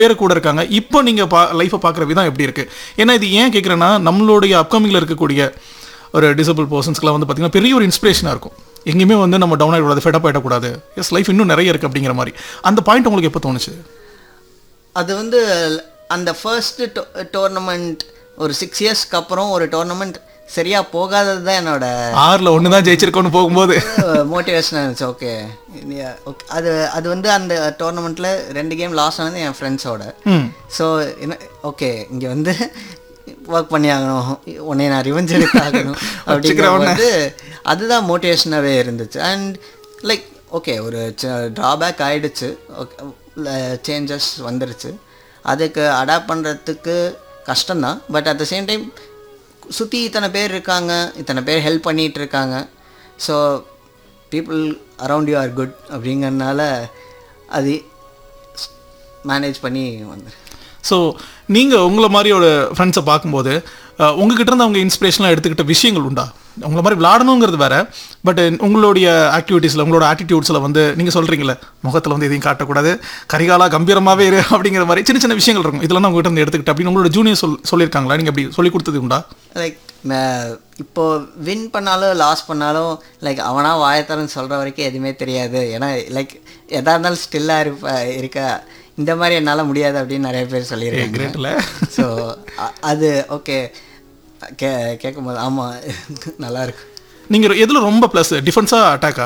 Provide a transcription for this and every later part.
பேர் கூட இருக்காங்க இப்போ நீங்கள் பா லைஃப்பை பார்க்குற விதம் எப்படி இருக்குது ஏன்னா இது ஏன் கேட்குறேன்னா நம்மளுடைய அப்கமிங்கில் இருக்கக்கூடிய ஒரு டிசபிள் பர்சன்ஸ்க்குலாம் வந்து பார்த்தீங்கன்னா பெரிய ஒரு இன்ஸ்பிரேஷனாக இருக்கும் எங்கேயுமே வந்து நம்ம டவுன் ஆகிடக்கூடாது ஃபெட்டப் ஆகிடக்கூடாது எஸ் லைஃப் இன்னும் நிறைய இருக்குது அப்படிங்கிற மாதிரி அந்த பாயிண்ட் உங்களுக்கு எப்போ தோணுச்சு அது வந்து அந்த ஃபர்ஸ்ட் டோர்னமெண்ட் ஒரு சிக்ஸ் இயர்ஸ்க்கு அப்புறம் ஒரு டோர்னமெண்ட் சரியா போகாதது தான் என்னோட ஆறில் ஒன்று தான் ஜெயிச்சிருக்கோன்னு போகும்போது மோட்டிவேஷனாக இருந்துச்சு ஓகே ஓகே அது அது வந்து அந்த டோர்னமெண்ட்டில் ரெண்டு கேம் லாஸ் ஆனது என் ஃப்ரெண்ட்ஸோட ம் ஸோ என்ன ஓகே இங்கே வந்து ஒர்க் பண்ணி ஆகணும் உன்னை நான் ரிவெஞ்ச் எடுத்தாகணும் அப்படிங்கிற வந்து அதுதான் மோட்டிவேஷனாகவே இருந்துச்சு அண்ட் லைக் ஓகே ஒரு ட்ராபேக் ஆயிடுச்சு சேஞ்சஸ் வந்துருச்சு அதுக்கு அடாப்ட் பண்ணுறதுக்கு கஷ்டம்தான் but at the same time சுற்றி இத்தனை பேர் இருக்காங்க இத்தனை பேர் ஹெல்ப் பண்ணிகிட்டு இருக்காங்க so people around you are good அப்படிங்கறனால அது மேனேஜ் பண்ணி வந்துரு ஸோ நீங்கள் உங்களை மாதிரியோட ஃப்ரெண்ட்ஸை பார்க்கும்போது அஹ், உங்ககிட்ட இருந்து அவங்க இன்ஸ்பிரேஷனாக எடுத்துக்கிட்ட விஷயங்கள் உண்டா உங்களை மாதிரி விளாடணுங்கிறது வேற பட் உங்களுடைய ஆக்டிவிட்டீஸில் உங்களோட ஆட்டிடியூட்ஸில் வந்து நீங்கள் சொல்கிறீங்களே முகத்தில் வந்து எதையும் காட்டக்கூடாது கரிகாலா கம்பீரமாகவே இரு அப்படிங்கிற மாதிரி சின்ன சின்ன விஷயங்கள் இருக்கும் இதெல்லாம் நான் உங்ககிட்ட இருந்து எடுத்துக்கிட்டு அப்படின்னு உங்களோட ஜூனியர் சொல் சொல்லியிருக்காங்களா நீங்கள் அப்படி சொல்லி கொடுத்தது உண்டா லைக் இப்போ வின் பண்ணாலும் லாஸ் பண்ணாலும் லைக் அவனா வாயத்தரன்னு சொல்கிற வரைக்கும் எதுவுமே தெரியாது ஏன்னா லைக் எதா இருந்தாலும் ஸ்டில்லாக இருப்ப இருக்க இந்த மாதிரி என்னால் முடியாது அப்படின்னு நிறைய பேர் சொல்லியிருக்காங்க கிரேட்டில் ஸோ அது ஓகே கே கேட்கும் போது ஆமாம் நல்லா இருக்கு நீங்கள் எதில் ரொம்ப ப்ளஸ் டிஃபென்ஸாக அட்டாக்கா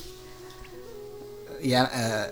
ஏ- அஹ்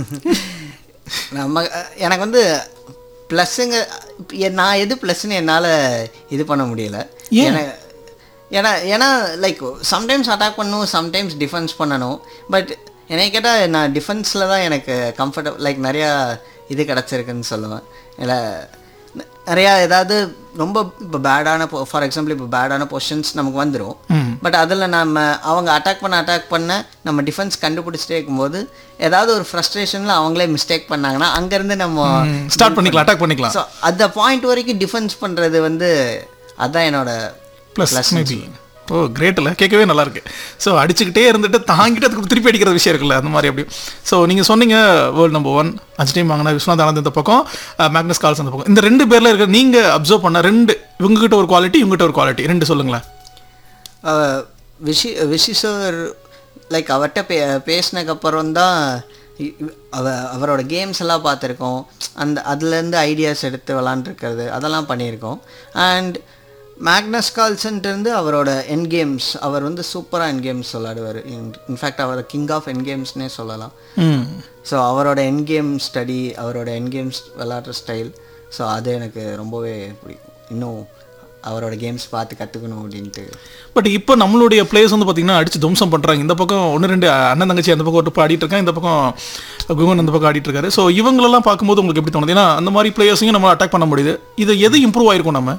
நம்ம அஹ் எனக்கு வந்து ப்ளஸ்ஸுங்க நான் எது ப்ளஸ்ன்னு என்னால் இது பண்ண முடியல ஏன்னா ஏன்னா ஏன்னா லைக் சம்டைம்ஸ் அட்டாக் பண்ணணும் சம்டைம்ஸ் டிஃபென்ஸ் பண்ணணும் பட் என்னை கேட்டால் நான் டிஃபென்ஸில் தான் எனக்கு கம்ஃபர்டபுள் லைக் நிறையா இது கிடச்சிருக்குன்னு சொல்லுவேன் இல்லை ந- நிறையா ஏதாவது ரொம்ப இப்போ பேடான ஃபார் எக்ஸாம்பிள் இப்போ பேடான பொசிஷன்ஸ் நமக்கு வந்துடும் பட் அதில் நம்ம அவங்க அட்டாக் பண்ண அட்டாக் பண்ண நம்ம டிஃபென்ஸ் கண்டுபிடிச்சிட்டே இருக்கும்போது ஏதாவது ஒரு ஃப்ரஸ்ட்ரேஷனில் அவங்களே மிஸ்டேக் பண்ணாங்கன்னா அங்கேருந்து நம்ம ஸ்டார்ட் பண்ணிக்கலாம் அட்டாக் பண்ணிக்கலாம் ஸோ அந்த பாயிண்ட் வரைக்கும் டிஃபென்ஸ் பண்ணுறது வந்து அதுதான் என்னோட ப்ளஸ் மேபி ஓ கிரேட்டில் கேட்கவே நல்லா இருக்கு ஸோ அடிச்சுக்கிட்டே இருந்துட்டு தாங்கிட்டு அதுக்கு திருப்பி அடிக்கிற விஷயம் இருக்குல்ல அந்த மாதிரி அப்படி ஸோ நீங்கள் சொன்னீங்க வேர்ல்டு நம்பர் ஒன் அஞ்சு டைம் வாங்கினா விஸ்வநாத் ஆனந்த் இந்த பக்கம் அஹ், மேக்னஸ் கால்ஸ் அந்த பக்கம் இந்த ரெண்டு பேரில் இருக்க நீங்கள் அப்சர்வ் பண்ண ரெண்டு இவங்ககிட்ட ஒரு குவாலிட்டி இவங்ககிட்ட ஒரு குவாலிட்டி ரெண்டு சொல்லுங்களேன் அஹ், விஷி விஷி சார் லைக் அவர்கிட்ட பே பேசினதுக்கப்புறம் தான் இ- இ- அவ அவரோட கேம்ஸ் எல்லாம் பார்த்துருக்கோம் அந்த அதுலேருந்து ஐடியாஸ் எடுத்து விளாண்டுருக்கிறது அதெல்லாம் பண்ணியிருக்கோம் அண்ட் மேக்னஸ் கால்சன்ட்டு இருந்து அவரோட என் கேம்ஸ் அவர் வந்து சூப்பராக என் கேம்ஸ் விளாடுவார் இன்ஃபேக்ட் அவர் கிங் ஆஃப் என் கேம்ஸ்னே சொல்லலாம் ம் ஸோ அவரோட என் கேம் ஸ்டடி அவரோட என் கேம்ஸ் விளாட்ற ஸ்டைல் ஸோ அது எனக்கு ரொம்பவே பிடிக்கும் இன்னும் அவரோட கேம்ஸ் பார்த்து கற்றுக்கணும் அப்படின்ட்டு பட் இப்போ நம்மளுடைய பிளேயர்ஸ் வந்து பார்த்தீங்கன்னா அடிச்சு துவம்சம் பண்ணுறாங்க இந்த பக்கம் ஒன்று ரெண்டு அண்ணன் தங்கச்சி அந்த பக்கம் ஒரு ஆடிட்டு இருக்காங்க இந்த பக்கம் குகன் அந்த பக்கம் ஆடிட்டு இருக்காரு ஸோ இவங்களெல்லாம் பார்க்கும்போது உங்களுக்கு எப்படி தோணுது ஏன்னா அந்த மாதிரி பிளேயர்ஸையும் நம்ம அட்டாக் பண்ண முடியுது இது எது இம்ப்ரூவ் ஆயிருக்கும் நம்ம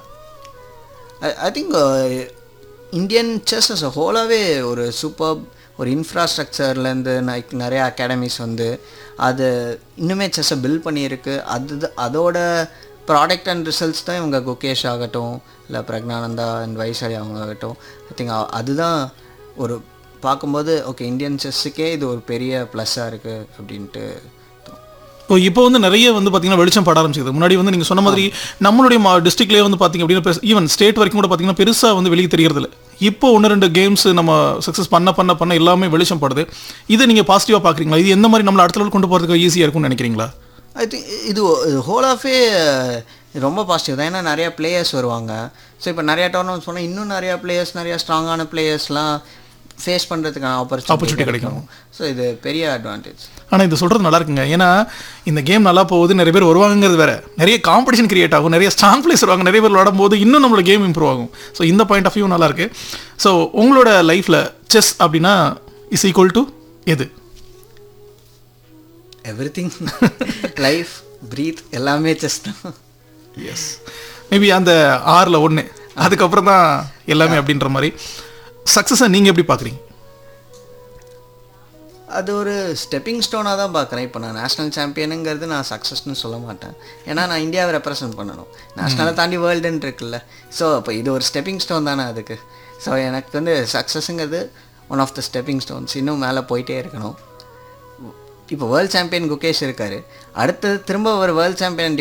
I think Indian chess as a ஹோலாகவே ஒரு சூப்பர் ஒரு இன்ஃப்ராஸ்ட்ரக்சர்லேருந்து நிறைய அகாடமிஸ் வந்து அது இன்னுமே செஸ்ஸை பில்ட் பண்ணியிருக்கு அது அதோட ப்ராடக்ட் அண்ட் ரிசல்ட்ஸ் தான் இவங்க குகேஷ் ஆகட்டும் இல்லை பிரக்னானந்தா அண்ட் வைசாலி அவங்களாகட்டும் ஐ திங்க் அதுதான் ஒரு பார்க்கும்போது ஓகே இந்தியன் செஸ்ஸுக்கே இது ஒரு பெரிய ப்ளஸ்ஸாக இருக்குது அப்படின்ட்டு தோணும். இப்போ இப்போ வந்து நிறைய வந்து பார்த்தீங்கன்னா வெளிச்சம் பட ஆரம்பிச்சிது முன்னாடி வந்து நீங்கள் சொன்ன மாதிரி நம்மளுடைய டிஸ்ட்ரிக்ட்லேயே வந்து பார்த்தீங்க அப்படின்னா ஈவன் ஸ்டேட் வரைக்கும் கூட பார்த்தீங்கன்னா பெருசாக வந்து வெளியே தெரியறதில்ல இப்போ ஒன்று ரெண்டு கேம்ஸ் நம்ம சக்ஸஸ் பண்ண பண்ண பண்ண எல்லாமே வெளிச்சம் படுது இதை நீங்கள் பாசிட்டிவாக பார்க்குறீங்களா இது எந்த மாதிரி நம்மளை அடுத்த லெவல் கொண்டு போகிறதுக்கு ஈஸியாக இருக்கும்னு நினைக்கிறீங்களா ஐ திங்க் இது ஹோல் ஆஃபே ரொம்ப பாசிட்டிவ் தான் ஏன்னா நிறையா பிளேயர்ஸ் வருவாங்க ஸோ இப்போ நிறையா டோர்னமெண்ட்ஸ் போனால் இன்னும் நிறையா பிளேயர்ஸ் நிறையா ஸ்ட்ராங்கான பிளேயர்ஸ்லாம் ஃபேஸ் பண்ணுறதுக்கான Opportunity ஆப்பர்ச்சுனிட்டி கிடைக்கும். கிடைக்கும் ஸோ இது பெரிய அட்வான்டேஜ் ஆனால் இது சொல்கிறது நல்லா இருக்குங்க ஏன்னா இந்த கேம் நல்லா போகுது நிறைய பேர் வருவாங்கிறது வேற நிறைய காம்படிஷன் கிரியேட் ஆகும் நிறைய ஸ்ட்ராங் பிளேஸ் வருவாங்க நிறைய பேர் விளாடும் போது இன்னும் நம்மளோட கேம் இம்ப்ரூவ் ஆகும் ஸோ இந்த பாயிண்ட் ஆஃப் வியூ நல்லா இருக்கு ஸோ உங்களோட லைஃப்பில் செஸ் அப்படின்னா இஸ் ஈக்குவல் டு எது எவ்ரி திங் லைஃப் ப்ரீத் எல்லாமே செஸ் தான் எஸ் மேபி அந்த ஆறில் ஒன்று அதுக்கப்புறம் தான் எல்லாமே அப்படின்ற மாதிரி சக்ஸஸை நீங்கள் எப்படி பார்க்குறீங்க அது ஒரு ஸ்டெப்பிங் ஸ்டோனாக தான் பார்க்குறேன் இப்போ நான் நேஷனல் சாம்பியனுங்கிறது நான் சக்ஸஸ்னு சொல்ல மாட்டேன் ஏன்னா நான் இந்தியாவை ரெப்ரசன்ட் பண்ணணும் நேஷனலை தாண்டி வேர்ல்டுன்னு இருக்குல்ல ஸோ அப்போ இது ஒரு ஸ்டெப்பிங் ஸ்டோன் தானே அதுக்கு ஸோ எனக்கு வந்து சக்ஸஸுங்கிறது one of the stepping stones இன்னும் மேலே போயிட்டே இருக்கணும் இப்போ வேர்ல்ட் சாம்பியன் குகேஷ் இருக்காரு அடுத்தது திரும்ப ஒரு வேர்ல்ட் சாம்பியன்